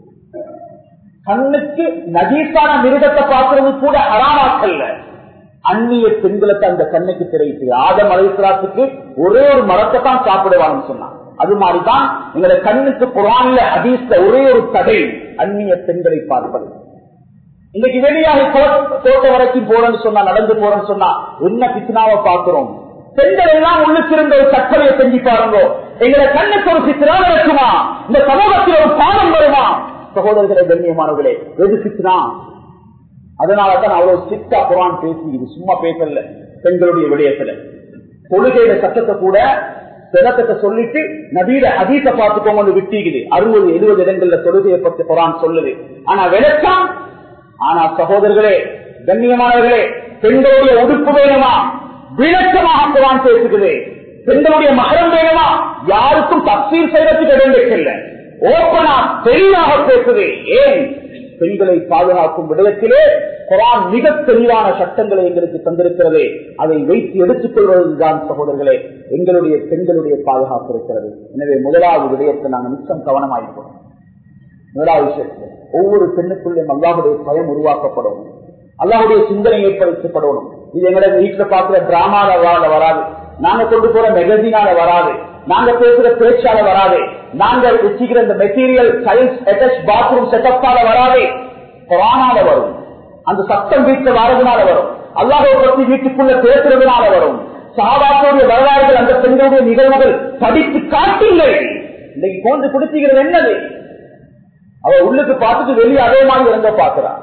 கண்ணுக்கு நஜீசான மிருகத்தை பார்க்கறது கூட ஹராமாக்கல்ல அந்நிய பெண்களுக்கு அந்த கண்ணுக்கு திரைத்து ஆதம் அலைசலாத்துக்கு ஒரே ஒரு மரத்தை தான் சாப்பிடுவாங்கன்னு சொன்னான் அது மாதிரிதான் எங்களோட கண்ணுக்கு குரான்ல ஹதீஸ்ல ஒரே ஒரு தடை அந்நிய பெண்களை பார்ப்பது இன்னைக்கு வெளியாக கோட்டை வரைக்கும் போறேன்னு சொன்னா நடந்து போறேன்னு சொன்னா என்ன பித்னாவை பார்க்கிறோம் பெண்கள் எல்லாம் உள்ளிருந்த ஒரு கற்பனையை செஞ்சு பாருங்க எங்களை கண்ணுக்கு ஒரு சித்திரா இருக்குமா இந்த சமூகத்தில் ஒரு பாடம் வருமா சகோதரர்களை கண்ணியமானவர்களே எது சித்திரா அதனாலதான் அவ்வளவு ஸ்ட்ரிக்டா குரான் பேசி இது சும்மா பேசல பெண்களுடைய விடயத்துல கொள்கையில சட்டத்தை கூட சிலத்தை சொல்லிட்டு நவீன அதீத பார்த்துக்கோங்க விட்டிக்குது அறுபது எழுபது இடங்கள்ல தொழுகையை பத்தி குரான் சொல்லுது ஆனா விளக்கம் ஆனா சகோதரர்களே கண்ணியமானவர்களே பெண்களுடைய உடுப்பு வேணுமா விளக்கமாக குரான் பேசுகிறது பெண்களுடைய மகரம் வேணுமா யாருக்கும் தப்சீல் செய்வதற்கு வேண்டிய ஓப்பனா தெளிவாக பேசுது ஏன் பெண்களை பாதுகாக்கும் விடயத்திலே குரான் மிக தெளிவான சட்டங்களை எங்களுக்கு தந்திருக்கிறது அதை வைத்து எடுத்துக் கொள்வதுதான் சகோதரர்களே எங்களுடைய பெண்களுடைய பாதுகாப்பு இருக்கிறது எனவே முதலாவது விடயத்தை நாங்கள் மிச்சம் கவனமாயிருக்கோம் முதலாவது விஷயத்தில் ஒவ்வொரு பெண்ணுக்குள்ளேயும் அல்லாஹுடைய பயம் உருவாக்கப்படும் அல்லாஹுடைய சிந்தனை ஏற்படுத்தப்படணும் இது எங்களை வீட்டுல பாக்குற டிராமால வாழ வராது நாங்க கொண்டு போற மெகசினால வராது நாங்க பேசுற பேச்சால வராது நாங்க வச்சுக்கிற இந்த மெட்டீரியல் சயின்ஸ் அட்டாச் பாத்ரூம் செட்டப்பால வராது கொரானால வரும் அந்த சத்தம் வீட்டுல வரதுனால வரும் அல்லாஹை பத்தி வீட்டுக்குள்ள பேசுறதுனால வரும் சாபாக்களுடைய வரலாறுகள் அந்த பெண்களுடைய நிகழ்வுகள் படித்து காட்டுங்கள் இன்னைக்கு போன்று குடிச்சுக்கிறது என்னது அவ உள்ளுக்கு பார்த்துட்டு வெளியே அதே மாதிரி இருந்த பாக்குறான்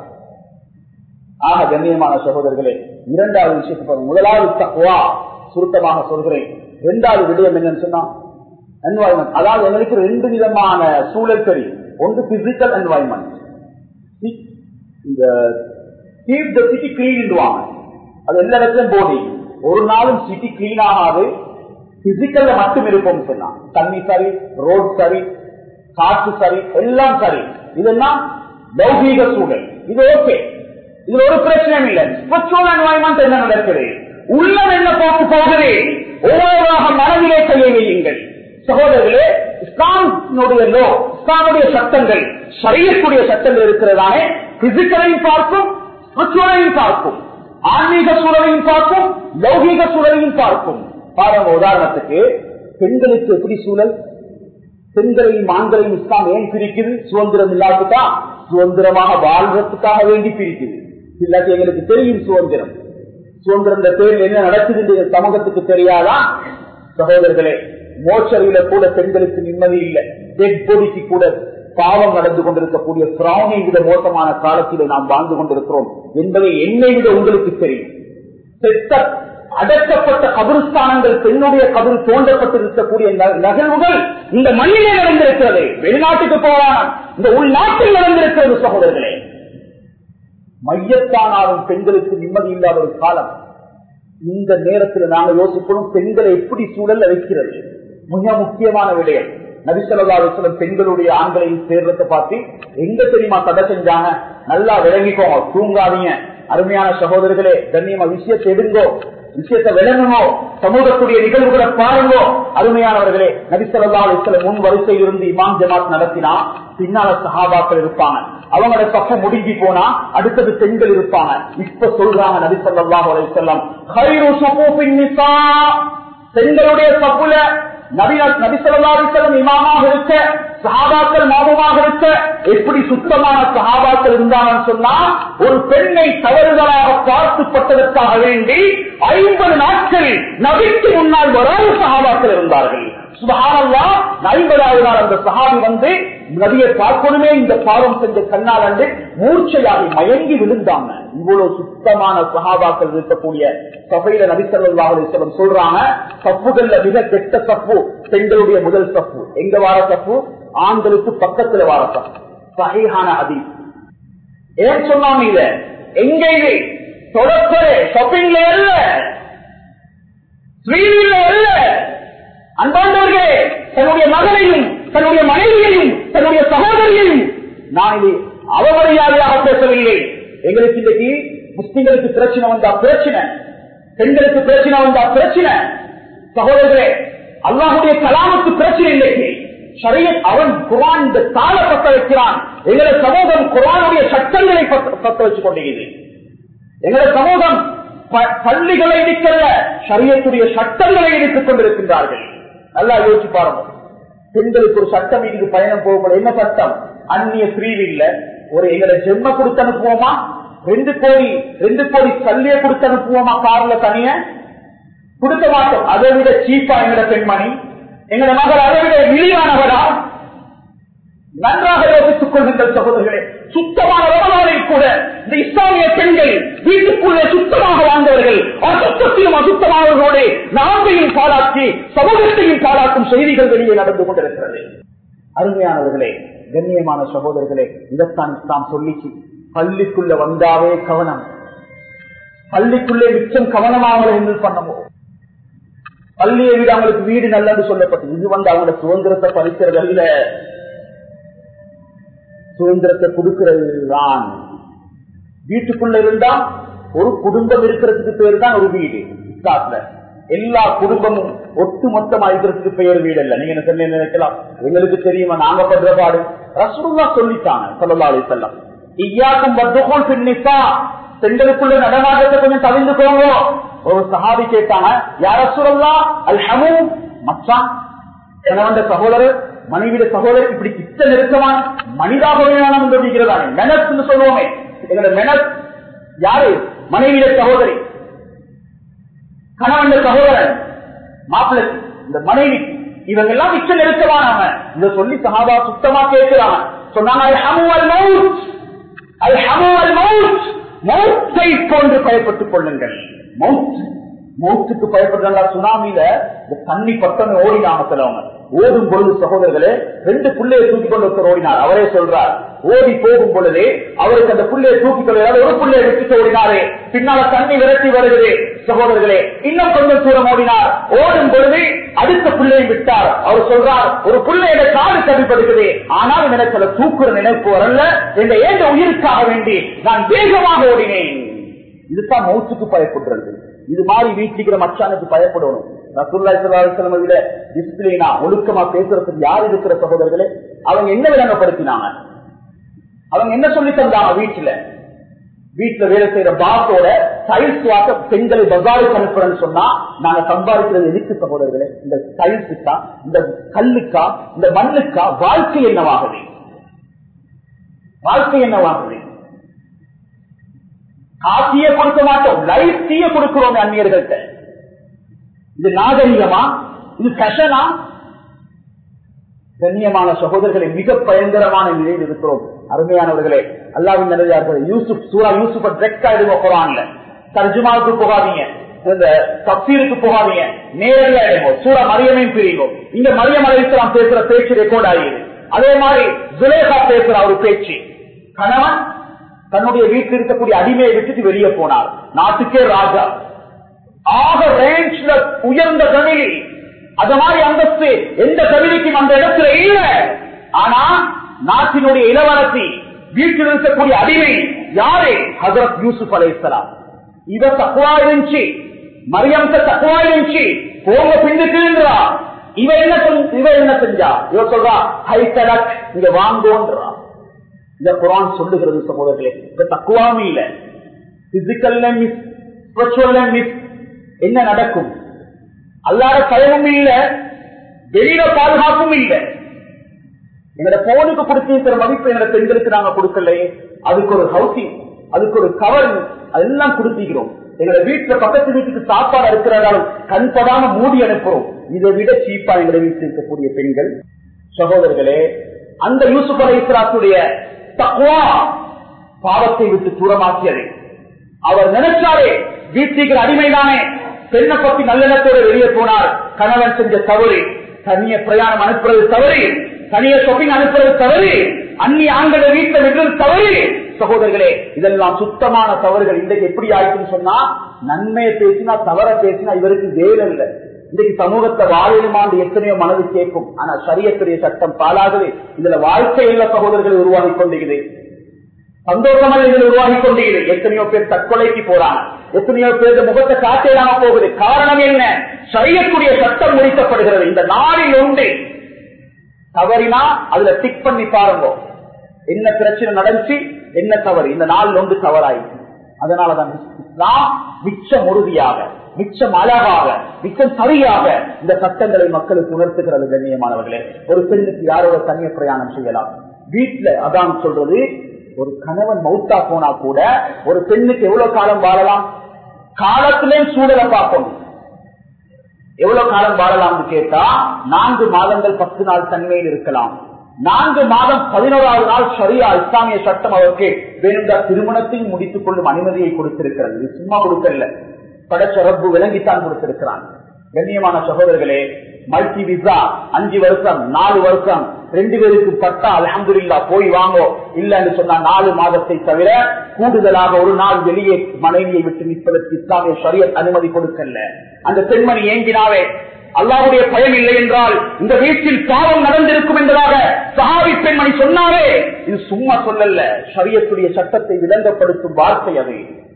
ஆக கண்ணியமான சகோதரர்களே இரண்டாவது விஷயத்தை முதலாவது தக்குவா சுருக்கமாக சொல்கிறேன் இரண்டாவது விடயம் என்னன்னு சொன்னா என்வாய்மெண்ட் அதாவது எங்களுக்கு ரெண்டு விதமான சூழல் தெரியும் ஒன்று பிசிக்கல் என்வாய்மெண்ட் இந்த கீப் த சிட்டி கிளீன் அது எல்லா இடத்துலயும் போடி ஒரு நாளும் சிட்டி கிளீன் ஆகாது பிசிக்கல்ல மட்டும் இருப்போம் சொன்னா தண்ணி சரி ரோட் சரி காற்று சரி எல்லாம் சரி இதெல்லாம் லௌகீக சூழல் இது ஓகே இதுல ஒரு பிரச்சனையும் இல்லை ஸ்பிரிச்சுவல் என்வாய்மெண்ட் என்ன நடக்குது உள்ளம் என்ன போக்கு போகுது ஒவ்வொருவராக மனதிலே செய்ய வையுங்கள் சகோதரர்களே இஸ்லாமுடைய லோ இஸ்லாமுடைய சட்டங்கள் சரியக்கூடிய சட்டங்கள் இருக்கிறதானே பிசிக்கலையும் பார்க்கும் ஸ்பிரிச்சுவலையும் பார்க்கும் ஆன்மீக சூழலையும் பார்க்கும் லௌகீக சூழலையும் பார்க்கும் பாருங்க உதாரணத்துக்கு பெண்களுக்கு எப்படி சூழல் பெண்களையும் ஆண்களையும் இஸ்லாம் ஏன் பிரிக்குது சுதந்திரம் இல்லாதுக்கா சுதந்திரமாக வாழ்றதுக்காக வேண்டி பிரிக்குது இல்லாட்டி எங்களுக்கு தெரியும் சுதந்திரம் சுதந்திரம் பேரில் என்ன நடக்குது சமூகத்துக்கு தெரியாதா சகோதரர்களே மோச்சரியில கூட பெண்களுக்கு நிம்மதி இல்லை டெட் பொடிக்கு கூட பாவம் நடந்து கொண்டிருக்கக்கூடிய பிராணை விட மோசமான காலத்திலே நாம் வாழ்ந்து கொண்டிருக்கிறோம் என்பதை என்னை விட உங்களுக்கு தெரியும் செத்த அடக்கப்பட்ட கபிரஸ்தானங்கள் பெண்ணுடைய கபில் தோண்டப்பட்டிருக்கக்கூடிய நகழ்வுகள் இந்த மண்ணிலே நடந்திருக்கிறது வெளிநாட்டுக்கு போவான இந்த உள்நாட்டில் நடந்திருக்கிறது சகோதரர்களே மையத்தானாலும் பெண்களுக்கு நிம்மதி இல்லாத ஒரு காலம் இந்த நேரத்தில் நாங்கள் யோசிக்கணும் பெண்களை எப்படி சூழல்ல வைக்கிறது மிக முக்கியமான விடயம் நபிசல்லாஸ்லம் பெண்களுடைய ஆண்களையும் சேர்றத பார்த்து எங்க தெரியுமா தடை செஞ்சாங்க நல்லா விளங்கிக்கோங்க தூங்காதீங்க அருமையான சகோதரர்களே கண்ணியமா விஷயத்தை எடுங்கோ விஷயத்தை விளங்குமோ சமூகத்துடைய நிகழ்வுகளை பாருங்கோ அருமையானவர்களே நபிசல்லா அலிஸ்லம் முன் வரிசையில் இருந்து இமாம் ஜமாத் நடத்தினா பின்னால சஹாபாக்கள் இருப்பாங்க அவங்களோட பக்கம் முடிஞ்சு போனா அடுத்தது பெண்கள் இருப்பாங்க இப்ப சொல்றாங்க நபிசல்லா அலிஸ்லாம் பெண்களுடைய சப்புல நபிசல்லாசலம் இமாமாக இருக்க சகாபாக்கள் மாமமாக இருக்க எப்படி சுத்தமான சகாபாக்கள் இருந்தாங்கன்னு சொன்னா ஒரு பெண்ணை தவறுதலாக பார்த்துப்பட்டதற்காக வேண்டி ஐம்பது நாட்கள் நபிக்கு முன்னால் வராது சகாபாக்கள் இருந்தார்கள் சுபகானல்லா ஐம்பதாவது நாள் அந்த சகாபி வந்து நதியை பார்க்கணுமே இந்த பாவம் செஞ்ச கண்ணால் அன்று மூர்ச்சையாகி மயங்கி விழுந்தாங்க இவ்வளவு சுத்தமான சகாபாக்கள் இருக்கக்கூடிய சபையில நபிசல்லாஹலம் சொல்றாங்க தப்புகள்ல மிக கெட்ட தப்பு பெண்களுடைய முதல் தப்பு எங்க வார தப்பு ஆண்களுக்கு பக்கத்துல வார தப்பு சகையான அதி ஏன் சொன்னாங்க இத எங்க இது தொடப்பரு ஷாப்பிங்ல அல்ல ஸ்ரீவில அல்ல அன்பாண்டவர்களே தன்னுடைய மகனையும் தன்னுடைய மனைவியையும் தன்னுடைய சகோதரியையும் நான் இது அவமரியாதையாக பேசவில்லை எங்களுக்கு இன்றைக்கு முஸ்லிம்களுக்கு பிரச்சனை வந்தா பிரச்சனை பெண்களுக்கு பிரச்சனை வந்தா பிரச்சனை சகோதரர்களே அல்லாஹுடைய கலாமுக்கு பிரச்சனை இல்லையே ஷரியத் அவன் குரான் இந்த தாள பத்த வைக்கிறான் எங்களோட சமூகம் குரானுடைய சட்டங்களை பத்த பத்த வச்சு கொண்டிருக்கிறது எங்களோட சமூகம் ப- பள்ளிகளை இடிக்கல்ல ஷரியத்துடைய சட்டங்களை இடித்துக் கொண்டிருக்கின்றார்கள் நல்லா யோசிச்சு பாருங்க பெண்களுக்கு ஒரு சட்டம் இது பயணம் போகும்போது என்ன சட்டம் அந்நிய பிரிவு இல்ல ஒரு எங்களை ஜென்ம கொடுத்து அனுப்புவோமா ரெண்டு கோடி ரெண்டு கோடி சல்லிய கொடுத்து அனுப்புவோமா கார்ல தனிய கொடுக்க மாட்டோம் அதை விட சீப்பா எங்கட பெண்மணி எங்கட மகள் அதை விட இழிவானவரா நன்றாக யோசித்துக் கொள்கின்ற சகோதரர்களே சுத்தமான ரமலானில் கூட இந்த இஸ்லாமிய பெண்கள் வீட்டுக்குள்ளே சுத்தமாக வாழ்ந்தவர்கள் அசுத்தத்தையும் அசுத்தமானவர்களோடு நாட்டையும் பாராட்டி சமூகத்தையும் பாராட்டும் செய்திகள் வெளியே நடந்து கொண்டிருக்கிறது அருமையானவர்களே கண்ணியமான சகோதரர்களே இதைத்தான் இஸ்லாம் சொல்லிச்சு பள்ளிக்குள்ள வந்தாவே கவனம் பள்ளிக்குள்ளே மிச்சம் கவனமாக என்று பண்ணவும் பள்ளியை விட அவங்களுக்கு வீடு நல்லது சொல்லப்பட்டது இது வந்து அவங்களோட சுதந்திரத்தை பறிக்கிறது அல்ல சுதந்திரத்தை கொடுக்கிறது தான் வீட்டுக்குள்ள இருந்தா ஒரு குடும்பம் இருக்கிறதுக்கு பேர் தான் ஒரு வீடு இஸ்லாத்துல எல்லா குடும்பமும் ஒட்டு மொத்தமா இருக்கிறதுக்கு பெயர் வீடு இல்ல நீங்க என்ன சொன்ன நினைக்கலாம் எங்களுக்கு தெரியுமா நாங்க பண்ற பாடு ரசூல்லா சொல்லிட்டாங்க சொல்லலா அலி செல்லம் ஐயாக்கும் வத்துகோல் பின்னிசா பெண்களுக்குள்ள நடமாட்டத்தை கொஞ்சம் தவிர்ந்துக்கோங்க ஒரு சஹாபி கேட்டாங்க யார சூழல்லா அல் ஹமூம் மச்சான் கணவன் சகோதரர் மனைவிட சகோதரர் இப்படி கிட்ட நெருக்கமான மனிதாகவே நாம் இருக்கிறதானே மெனஸ் சொல்லுவோமே எங்களோட மெனஸ் யாரு மனைவிட சகோதரி கணவன் சகோதரன் மாப்பிள்ளை இந்த மனைவி இவங்க எல்லாம் மிச்ச நெருக்கமானவங்க இத சொல்லி சகாபா சுத்தமா கேட்கிறாங்க சொன்னாங்க "அல் ஹமு அல் மௌத். அல் ஹமு அல் மௌத். மௌத்தை போன்று பயப்பட்டுக் கொள்ளுங்கள் மௌத் மௌத்துக்கு பயப்படுறாங்க சுனாமியில இந்த தண்ணி பட்டம் ஓடினாங்க சிலவங்க ஓடும் பொழுது சகோதரர்களே ரெண்டு புள்ளையை தூக்கி கொண்டு ஒருத்தர் ஓடினார் அவரே சொல்றார் ஓடி போகும் பொழுதே அவருக்கு அந்த புள்ளையை தூக்கி கொண்டு ஒரு புள்ளையை விட்டுட்டு ஓடினாரே பின்னால தண்ணி விரட்டி வருகிறது சகோதரர்களே இன்னும் கொஞ்சம் தூரம் ஓடினார் ஓடும் பொழுது அடுத்த புள்ளையை விட்டார் அவர் சொல்றார் ஒரு புள்ளையோட காடு தவிப்படுகிறது ஆனால் எனக்கு அதை தூக்குற நினைப்பு வரல என்ற ஏந்த உயிருக்காக வேண்டி நான் வேகமாக ஓடினேன் இதுதான் மௌத்துக்கு பயப்படுறது இது மாதிரி வீட்டிலிக்கிற மச்சானுக்கு பயப்படணும் ரசூல்லாவில டிஸ்பிளினா ஒழுக்கமா பேசுறதுக்கு யார் இருக்கிற சகோதரர்களே அவங்க என்ன விளங்கப்படுத்தினாங்க அவங்க என்ன சொல்லி தந்தாங்க வீட்டுல வீட்டுல வேலை செய்யற பாஸோட டைல்ஸ் வாக்க பெண்களை பஜாருக்கு அனுப்புறேன்னு சொன்னா நாங்க சம்பாதிக்கிறது எதுக்கு சகோதரர்களே இந்த டைல்ஸுக்கா இந்த கல்லுக்கா இந்த மண்ணுக்கா வாழ்க்கை என்னவாகுது வாழ்க்கை என்னவாகுது காசிய கொடுக்க மாட்டோம் லைஃப் தீய கொடுக்கிறோம் அந்நியர்கள்ட்ட இது நாகரிகமா இது ஃபேஷனா கண்ணியமான சகோதரர்களை மிக பயங்கரமான நிலையில் இருக்கிறோம் அருமையானவர்களே அல்லாவின் நிலையார்கள் யூசுப் சூரா யூசுப் டிரெக்டா எடுங்க குரான்ல தர்ஜுமாவுக்கு போகாதீங்க இந்த தப்சீருக்கு போகாதீங்க நேரடியா எடுங்க சூரா மரியமையும் பிரியும் இங்க மரியம் அலைக்கலாம் பேசுற பேச்சு ரெக்கார்ட் ஆகியது அதே மாதிரி ஜுலேகா பேசுற ஒரு பேச்சு கணவன் தன்னுடைய வீட்டில் இருக்கக்கூடிய அடிமையை விட்டுட்டு வெளியே போனார் நாட்டுக்கே ராஜா ஆக ரேஞ்ச்ல உயர்ந்த கவிதை அது மாதிரி அந்தஸ்து எந்த கவிதைக்கும் அந்த இடத்துல இல்ல ஆனா நாட்டினுடைய இளவரசி வீட்டில் இருக்கக்கூடிய அடிமை யாரு ஹசரத் யூசுப் அலைசலாம் இவ தக்குவா இருந்துச்சு மரியம் தக்குவா இருந்துச்சு போங்க பின்னுக்குன்றா இவ என்ன செஞ்ச- இவ என்ன செஞ்சா இவ சொல்றா ஹை தலக் இங்க வாங்கோன்றா இந்த குரான் சொல்லுகிறது சகோதரர்களே இந்த தக்குவாமி இல்ல பிசிக்கல் மிஸ் ஸ்பிரிச்சுவல் மிஸ் என்ன நடக்கும் அல்லாத பயமும் இல்ல வெளியில பாதுகாப்பும் இல்ல எங்களோட போனுக்கு கொடுத்திருக்கிற மதிப்பு எங்களோட பெண்களுக்கு நாங்க கொடுக்கலையே அதுக்கு ஒரு ஹவுசிங் அதுக்கு ஒரு கவர் அதெல்லாம் கொடுத்திக்கிறோம் எங்களோட வீட்டுல பக்கத்து வீட்டுக்கு சாப்பாடு இருக்கிறதாலும் கண்படாம மூடி அனுப்புறோம் இதை விட சீப்பா எங்களை வீட்டில் இருக்கக்கூடிய பெண்கள் சகோதரர்களே அந்த யூசுப் அலை இஸ்லாத்துடைய தக்குவா பாவத்தை விட்டு தூரமாக்கியது அவர் நினைச்சாரே வீட்டுக்கு அடிமைதானே பெண்ணை பத்தி நல்லெண்ணத்தோடு வெளியே போனார் கணவன் செஞ்ச தவறு தனிய பிரயாணம் அனுப்புறது தவறு தனிய ஷாப்பிங் அனுப்புறது தவறு அந்நிய ஆண்களை வீட்டில் விடுறது தவறு சகோதரர்களே இதெல்லாம் சுத்தமான தவறுகள் இன்றைக்கு எப்படி ஆயிடுச்சுன்னு சொன்னா நன்மையை பேசினா தவற பேசினா இவருக்கு வேலை இல்லை இன்றைக்கு சமூகத்தை வாழணுமாண்டு எத்தனையோ மனது கேட்கும் ஆனா சரியத்துடைய சட்டம் பாலாகவே இதுல வாழ்க்கை இல்ல சகோதரர்களை உருவாகி கொண்டிருக்கிறது சந்தோஷமாக இதில் உருவாகி கொண்டீர்கள் எத்தனையோ பேர் தற்கொலைக்கு போறாங்க எத்தனையோ பேர் முகத்தை காட்டேடாம போகுது காரணம் என்ன சரியக்கூடிய சட்டம் முடிக்கப்படுகிறது இந்த நாளில் உண்டு தவறினா அதுல டிக் பண்ணி பாருங்க என்ன பிரச்சனை நடந்துச்சு என்ன தவறு இந்த நாள் ஒன்று தவறாயிருக்கு அதனாலதான் இஸ்லாம் மிச்சம் உறுதியாக மிச்சம் அழகாக மிச்சம் சரியாக இந்த சட்டங்களை மக்களுக்கு உணர்த்துகிறது கண்ணியமானவர்களே ஒரு பெண்ணுக்கு யாரோட தனிய பிரயாணம் செய்யலாம் வீட்டுல அதான் சொல்றது ஒரு கணவன் மௌத்தா போனா கூட ஒரு பெண்ணுக்கு எவ்வளவு காலம் வாழலாம் காலத்திலே சூழலை பார்க்கணும் எவ்வளவு காலம் வாழலாம்னு கேட்டா நான்கு மாதங்கள் பத்து நாள் தனிமையில் இருக்கலாம் நான்கு மாதம் பதினோராவது நாள் சரியா இஸ்லாமிய சட்டம் அவருக்கு வேணுங்க திருமணத்தையும் முடித்துக் கொள்ளும் அனுமதியை கொடுத்திருக்கிறது இது சும்மா கொடுக்கல படைச்ச ரப்பு விளங்கித்தான் கொடுத்திருக்கிறான் கண்ணியமான சகோதரர்களே மல்டி விசா அஞ்சு வருஷம் நாலு வருஷம் ரெண்டு பேருக்கு பட்டா அலமதுல்லா போய் வாங்கோ இல்லன்னு சொன்னா நாலு மாதத்தை தவிர கூடுதலாக ஒரு நாள் வெளியே மனைவியை விட்டு நிற்பதற்கு இஸ்லாமிய சரியத் அனுமதி கொடுக்கல அந்த பெண்மணி ஏங்கினாவே அல்லாவுடைய பயம் இல்லை என்றால் இந்த வீட்டில் பாவம் நடந்திருக்கும் என்பதாக சஹாவி பெண்மணி சொன்னாரே இது சும்மா சொல்லல சரியத்துடைய சட்டத்தை விளங்கப்படுத்தும் வார்த்தை அது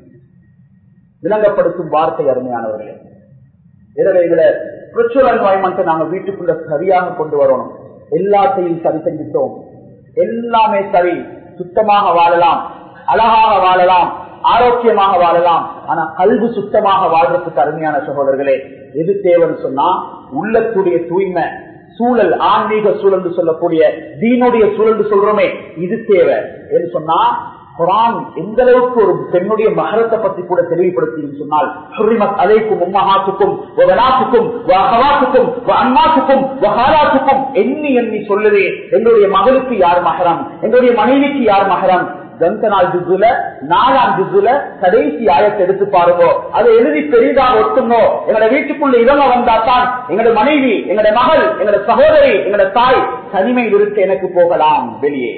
விளங்கப்படுத்தும் வார்த்தை அருமையானவர்களே எனவே இதுல ஸ்பிரிச்சுவல் என்வாய்மெண்ட் நாங்க வீட்டுக்குள்ள சரியாக கொண்டு வரணும் எல்லாத்தையும் சரி செஞ்சுட்டோம் எல்லாமே சரி சுத்தமாக வாழலாம் அழகாக வாழலாம் ஆரோக்கியமாக வாழலாம் ஆனா கல்வி சுத்தமாக வாழ்றதுக்கு அருமையான சகோதரர்களே எது தேவைன்னு சொன்னா உள்ளத்துடைய தூய்மை சூழல் ஆன்மீக சூழல் சொல்லக்கூடிய தீனுடைய சூழல் சொல்றோமே இது தேவை என்று சொன்னா குரான் எந்த அளவுக்கு ஒரு பெண்ணுடைய மகரத்தை பத்தி கூட தெளிவுபடுத்தி சொன்னால் ஹுரிமத் அலைக்கும் உம்மஹாத்துக்கும் வகனாத்துக்கும் வகவாத்துக்கும் அம்மாத்துக்கும் வகாலாத்துக்கும் எண்ணி எண்ணி சொல்லுதே எங்களுடைய மகளுக்கு யார் மகரம் எங்களுடைய மனைவிக்கு யார் மகரம் கந்த நாள் ஜிசுல நாலாம் ஜிசுல கடைசி ஆயத்தை எடுத்து பாருங்க அதை எழுதி பெரிதாக ஒட்டுங்கோ எங்களோட வீட்டுக்குள்ள இவங்க வந்தா தான் எங்களோட மனைவி எங்களோட மகள் எங்களோட சகோதரி எங்களோட தாய் தனிமையில் இருக்க எனக்கு போகலாம் வெளியே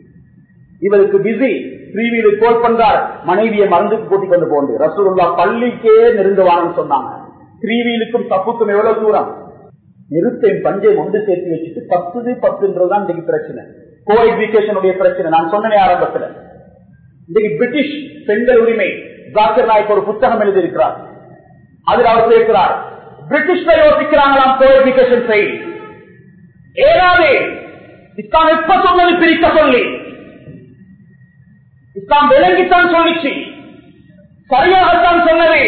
இவருக்கு பிஸி ஸ்ரீவீடு கோல் பண்றார் மனைவியை மருந்துக்கு கூட்டிக் கொண்டு போண்டு ரசூலுல்லா பள்ளிக்கே நெருங்குவான்னு சொன்னாங்க ஸ்ரீவீலுக்கும் தப்புக்கும் எவ்வளவு தூரம் நிறுத்தையும் பஞ்சையும் ஒன்று சேர்த்து வச்சுட்டு பத்துது பத்துன்றதுதான் இன்னைக்கு பிரச்சனை கோ எஜுகேஷனுடைய பிரச்சனை நான் சொன்னேன் ஆரம்பத்துல இன்னைக்கு பிரிட்டிஷ் பெண்கள் உரிமை ஜாக்கர் நாய்க்கு ஒரு புத்தகம் எழுதியிருக்கிறார் அதில் அவர் சேர்க்கிறார் பிரிட்டிஷ்ல யோசிக்கிறாங்களாம் கோ எஜுகேஷன் செய் ஏதாவது இஸ்லாம் எப்ப சொன்னது பிரிக்க சொல்லி இஸ்லாம் விளங்கித்தான் சொல்லிச்சு சரியாகத்தான் சொன்னது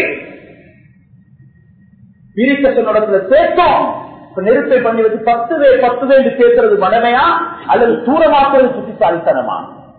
பிரிக்க சொன்ன சேர்த்தோம் நெருப்பை பண்ணி வச்சு பத்து பேர் பத்து பேர் சேர்க்கிறது மடமையா அல்லது தூரமாக்குறது சுத்திசாலித்தனமா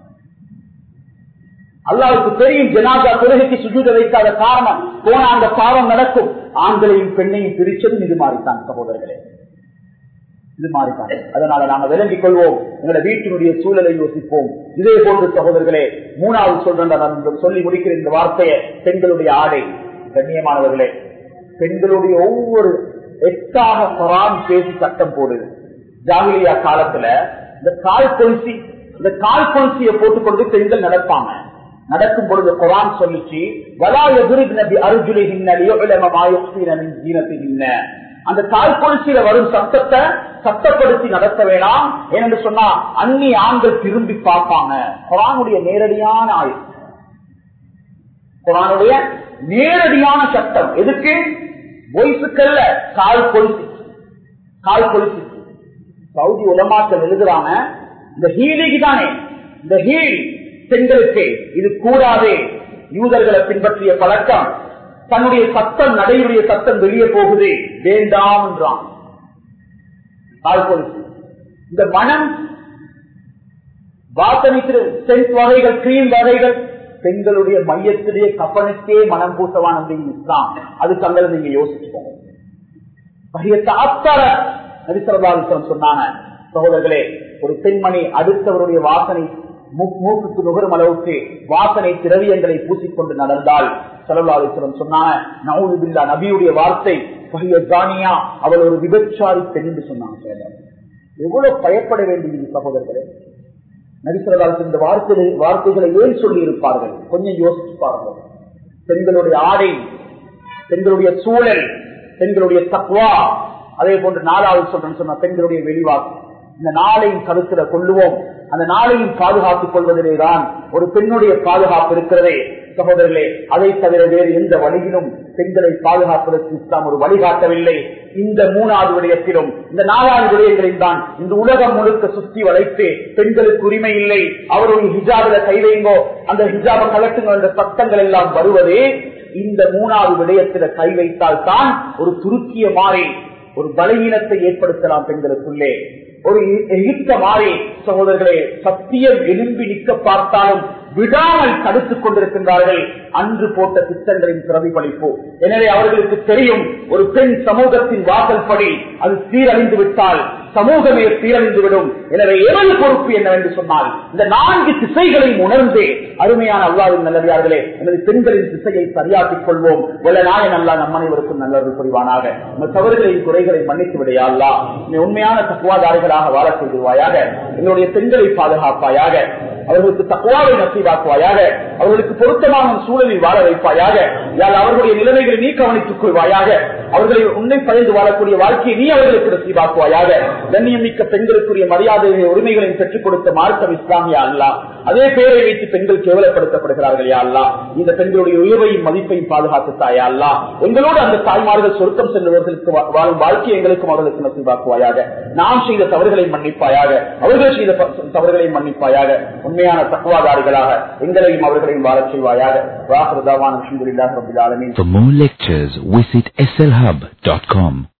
அல்லாவுக்கு தெரியும் ஜனாதா தொழுகைக்கு சுஜூத வைக்காத காரணம் போன அந்த பாவம் நடக்கும் ஆண்களையும் பெண்ணையும் பிரிச்சதும் இது மாறித்தான் சகோதரர்களே இது மாறித்தான் அதனால நாங்க விளங்கிக் கொள்வோம் எங்களோட வீட்டினுடைய சூழலை யோசிப்போம் இதே போன்று சகோதரர்களே மூணாவது சொல்றேன் நான் சொல்லி முடிக்கிற இந்த வார்த்தையை பெண்களுடைய ஆடை கண்ணியமானவர்களே பெண்களுடைய ஒவ்வொரு எட்டாக குரான் பேசி சட்டம் போடுது ஜாகிலியா காலத்துல இந்த கால் கொலுசி இந்த கால் கொலுசியை போட்டுக்கொண்டு பெண்கள் நடப்பாங்க நடக்கும் பொழுது குரான் சொல்லிச்சு வலா எதிரிக் நபி அருஜுலின் அந்த கால் கொலுசியில வரும் சத்தத்தை சத்தப்படுத்தி நடத்த வேணாம் ஏனென்று சொன்னா அந்நி ஆண்கள் திரும்பி பார்ப்பாங்க குரானுடைய நேரடியான ஆய்வு குரானுடைய நேரடியான சட்டம் எதுக்கு பொய்சுக்கல்ல கால் கொலுசி கால் கொலுசி சவுதி உலமாக்கள் எழுதுறாங்க இந்த ஹீலிக்கு தானே இந்த ஹீல் பெண்களுக்கு இது கூடாதே யூதர்களை பின்பற்றிய பழக்கம் தன்னுடைய சத்தம் நடையுடைய சத்தம் வெளியே போகுது வேண்டாம் என்றான் கால் கொலுசி இந்த மனம் வாசனைக்கு சென்ட் வகைகள் கிரீம் வகைகள் பெண்களுடைய மையத்திலேயே கப்பனுக்கே மனம் பூசவான இஸ்லாம் அது தங்களை நீங்க யோசிச்சுக்கோங்க சொன்னாங்க சகோதரர்களே ஒரு பெண்மணி அடுத்தவருடைய வாசனை மூக்குக்கு நுகரும் அளவுக்கு வாசனை திரவியங்களை பூசிக்கொண்டு நடந்தால் சலல்லாலிஸ்வரம் சொன்னாங்க நவுதுபில்லா நபியுடைய வார்த்தை ஜானியா அவள் ஒரு விபச்சாரி பெண் என்று சொன்னாங்க எவ்வளவு பயப்பட வேண்டியது சகோதரர்களே நரிசரதால் இந்த வார்த்தை வார்த்தைகளை ஏன் சொல்லி இருப்பார்கள் கொஞ்சம் யோசிச்சு பாருங்கள் பெண்களுடைய ஆடை பெண்களுடைய சூழல் பெண்களுடைய தக்குவா அதே போன்று நாலாவது சொல்றேன்னு சொன்ன பெண்களுடைய வெளிவாக்கு இந்த நாளையும் கருத்துல கொள்ளுவோம் அந்த நாளையும் பாதுகாத்துக் கொள்வதிலேதான் ஒரு பெண்ணுடைய பாதுகாப்பு இருக்கிறதே சகோதரர்களே அதை தவிர வேறு எந்த வழியிலும் பெண்களை பாதுகாப்பதற்கு இஸ்லாம் ஒரு வழிகாட்டவில்லை இந்த மூணாவது விடயத்திலும் இந்த நாலாவது விடயங்களில் தான் இந்த உலகம் முழுக்க சுத்தி வளைத்து பெண்களுக்கு உரிமை இல்லை அவருடைய ஹிஜாபில கை வைங்கோ அந்த ஹிஜாப கலட்டுங்க என்ற சட்டங்கள் எல்லாம் வருவதே இந்த மூணாவது விடயத்தில கை வைத்தால் தான் ஒரு துருக்கிய மாறி ஒரு பலவீனத்தை ஏற்படுத்தலாம் பெண்களுக்குள்ளே ஒரு எகிப்த மாறி சகோதரர்களே சத்தியம் எழும்பி நிற்க பார்த்தாலும் விடாமல் தடுத்துக் கொண்டிருக்கின்றார்கள் அன்று போட்ட திட்டங்களின் பிரதிபலிப்பு எனவே அவர்களுக்கு தெரியும் ஒரு பெண் சமூகத்தின் வாசல் படி அது சீரழிந்து விட்டால் சமூகமே சீரழிந்து விடும் எனவே எவன் பொறுப்பு என்னவென்று சொன்னால் இந்த நான்கு திசைகளையும் உணர்ந்தே அருமையான அல்லாவின் நல்லதார்களே எனது பெண்களின் திசையை சரியாக்கிக் கொள்வோம் வெள்ள நாயன் அல்லா நம் அனைவருக்கும் நல்லது புரிவானாக உங்கள் தவறுகளின் குறைகளை மன்னித்து விடையா அல்லா நீ உண்மையான தக்குவாதாரிகளாக வாழ செய்துவாயாக எங்களுடைய பெண்களை பாதுகாப்பாயாக அவர்களுக்கு தக்குவாவை நசீவாக்குவாயாக அவர்களுக்கு பொருத்தமான சூழலில் வாழ வைப்பாயாக யார் அவர்களுடைய நிலைமைகளை நீ கவனித்துக் கொள்வாயாக அவர்களை உன்னை பயந்து வாழக்கூடிய வாழ்க்கையை நீ அவர்களுக்கு நசீவாக்குவாயாக கண்ணியம் மிக்க பெண்களுக்குரிய மரியாதை உரிமைகளையும் பெற்றுக் கொடுத்த மார்க்கம் இஸ்லாமியா அல்லா அதே பேரை வைத்து பெண்கள் கேவலப்படுத்தப்படுகிறார்கள் யா அல்லா இந்த பெண்களுடைய உயர்வையும் மதிப்பையும் பாதுகாத்து தாயா அல்லா எங்களோடு அந்த தாய்மார்கள் சொர்க்கம் சென்றவர்களுக்கு வாழும் வாழ்க்கை எங்களுக்கும் அவர்களுக்கு நசீவாக்குவாயாக நாம் செய்த தவறுகளை மன்னிப்பாயாக அவர்கள் செய்த தவறுகளை மன்னிப்பாயாக உண்மையான தக்குவாதாரிகளாக எங்களையும் அவர்களையும் வாழச் செய்வாயாக வாக்குதாவான For more lectures, visit slhub.com.